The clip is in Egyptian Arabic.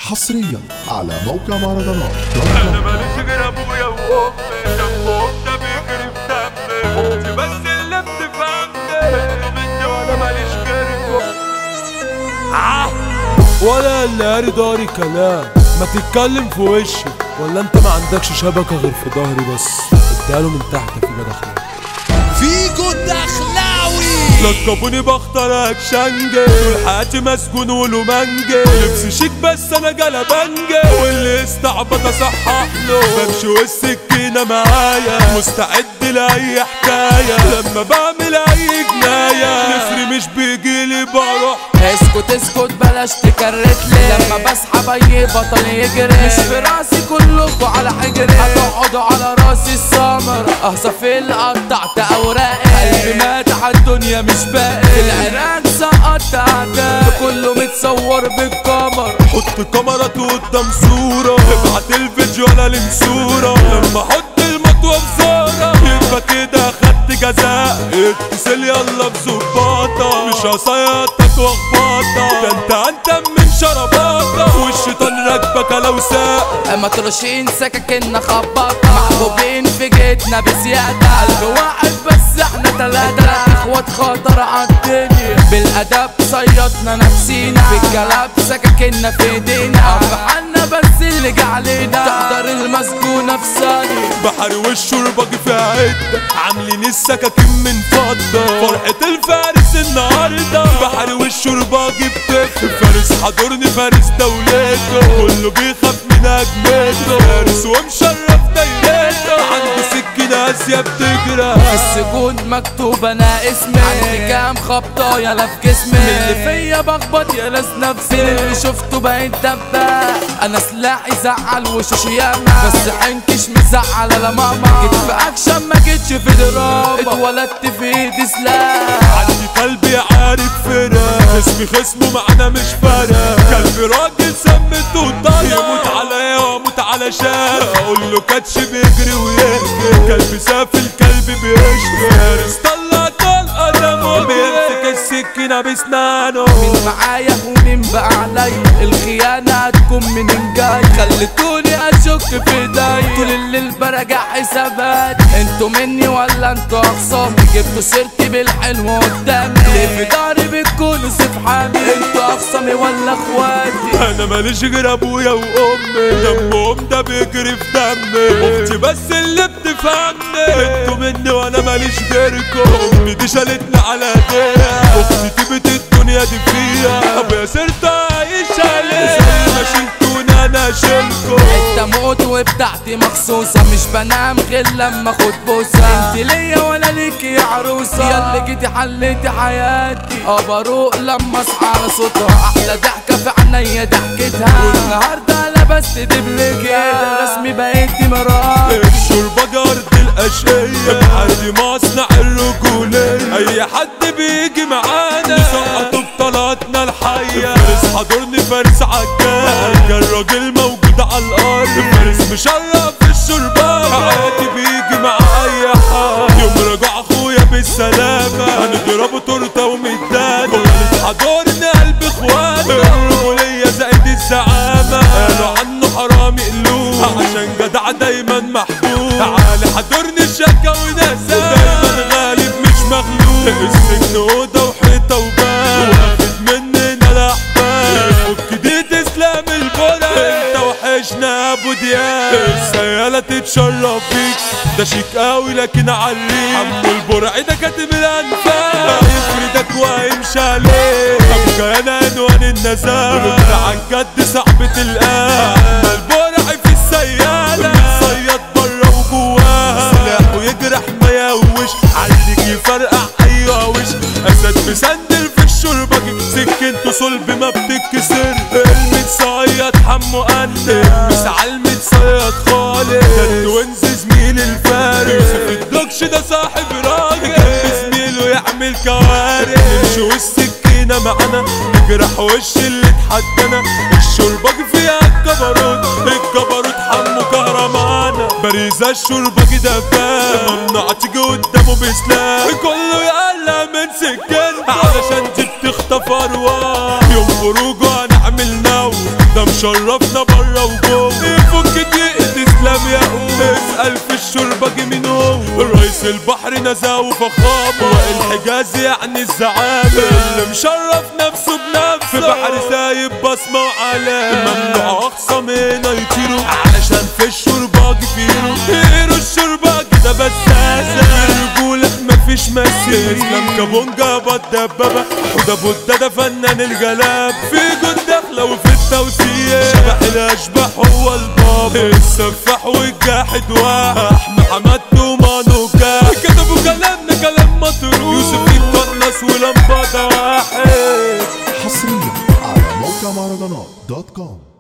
حصريا على موقع مهرجانات انا ماليش غير ابويا وامي دمهم ده بيجري في دمي انت بس اللي بتفهمني مني وانا ماليش غيركم ولا اللي قاري داري كلام ما تتكلم في وشي ولا انت ما عندكش شبكة غير في ظهري بس اديها له من تحت في مداخلة فيجو الدخلاوي لقبوني بختار اكشنجي طول حياتي مسجون ولومانجي لبسي شيك بس انا جلبنجي واللي استعبط اصحح له بمشي والسكينة معايا مستعد لاي حكاية لما بعمل اي جناية نسري مش بيجيلي بروح اسكت اسكت بلاش تكرت لي لما بسحب اي بطل يجري مش في راسي كلكوا على حجري هتقعدوا على راسي السمر اهزفل قطعت اوراقي قلبي مات على الدنيا مش باقي في العراق سقطت اعداء كله متصور بالكامر حط كاميرات قدام صورة ابعت الفيديو انا لمصورة لما احط المطوة بزارة يبقى كده خدت جزاء اتصل يلا بظباطة مش هصيطك واخباطة ده انت انت من شرباطة والشيطان راكبك لو ساق مطرشين سكاكين خباطة محبوبين في جيتنا بزيادة قلب واحد بس احنا تلاتة اخوات خطر عالدنيا بالادب صيدنا نفسينا في الكلام سكاكيننا في ايدينا افعالنا بس اللي جه علينا تحضر المسجونة في ثانية بحر والشربة في عدة عاملين السكاكين من فضة فرحة الفارس النهاردة بحر والشربة جبت فارس حضرني فارس دولته كله بيخاف من أجمته فارس ومشرف دايرته عندي سكينة آسيا بتجرى في السجون مكتوب انا اسمي عندي كام خبطة يلا في جسمي من اللي فيا بخبط يا ناس نفسي اللي شفته بقيت دباب انا سلاحي زعل وشوشي ياما بس حنكش مزعل على ماما جيت في اكشن ما جيتش في دراما اتولدت في ايدي سلاح عندي قلبي عارف فرق خصمي خصمه معانا مش فارق قلبي راجل سمته طلع يموت عليا واموت على شاب اقول له كاتش بيجري ويحكي كلبي سافل كلبي بيشكي فارس طلع طلقه دمه بيمسك السكينه بسنانه مين معايا ومين بقى عليا الخيانة هتكون منين جاي خلتوني اشك في ايدي طول الليل براجع حسابات انتوا مني ولا انتوا اخصامي جبتوا سيرتي بالحلو قدامي ليه في داري بتكونوا سيف حامي انتوا اخصامي ولا اخواتي انا ماليش غير ابويا وامي دمهم ده بيجري في دمي اختي بس اللي بتفهمني انتوا مني وانا ماليش غيركم امي دي شالتني على ايديها اختي تبت الدنيا دي فيها ابويا صرت عايش عليها زي ما شلتوني انا اشيلكم انت موت وبتاعتي مخصوصة مش بنام غير لما اخد بوسة انت ليا وانا ليكي يا عروسة ياللي جيتي حليتي حياتي اه بروق لما اصحى على صوتها احلى ضحكة في عينيا ضحكتها والنهاردة لبست دبلكي رسمي بقيتي مراتي الشربة جارد الأشقية بحري مصنع الرجولية أي حد بيجي معانا نسقطه بطلاتنا الحية فارس حضرني فارس عجال الراجل موجود على الأرض فارس مشرف في الشربة عادي بيجي مع أي حد يوم رجع أخويا بالسلامة هنضربه تورتة ومدادة فارس حضرني قلب إخوانا الرجولية زائد الزعامة قالوا عنه حرامي قلوب عشان جدع دايما محبوب تعالى حضرني الشكا وناسا ودايما غالب مش مغلوب السجن اوضه وحيطه وباب واخد مننا الاحباب فك دي تسلم البرا انت وحشنا ابو دياب السيالة تتشرف بيك ده شيك قوي لكن عليك عمو البرع ده كاتب الانفاق يفردك وهيمشي عليك ابو كان عنوان النزاهة عن جد صعب تلقاه اما البرع في السيالة صياد بره وجواها سلاحه يجرح ما يهوش عليك يفرقع اي وش اسد مسندل في الشربة سكنته صلب ما بتتكسر المتصيد حمو قد مسعى المتصيد خالص ده التوينز زميل الفارس يوسف الدوكش ده صاحب راجل جنب زميله يعمل كوارث نمشي والسكينة معانا نجرح وش اللي اتحدنا الشربة فيها الجبروت الجبروت حمو كهرمانة باريزة الشربة كده فاهم ممنوع تيجي قدامه بسلاح كله يقلق من سكين علشان دي بتخطف ارواح يوم خروجه هنعمل نو ده مش مشرفنا بره وجوه يفك دقيقة تسلم يا قوم اسأل في الشربة جه مين هو رئيس البحر نزاهة وفخامة والحجاز يعني الزعامة اللي مشرف نفسه بنفسه في بحر سايب بصمة وعلامة ممنوع أخصم هنا يطيروا علشان في الشربة جفيروا طيروا الشربة كده بساسة رجولك مفيش مثيل اسلام كابونجا بالدبابة وده بودة ده فنان الجلاب في جود داخلة وفي التوسيع شبح الأشباح هو البابا السفاح والجاحد واحد محمد ومانوكا كتبوا كلامنا كلام مطروح يوسف القناص ولمبادة واحد حصريا على موقع مهرجانات دوت كوم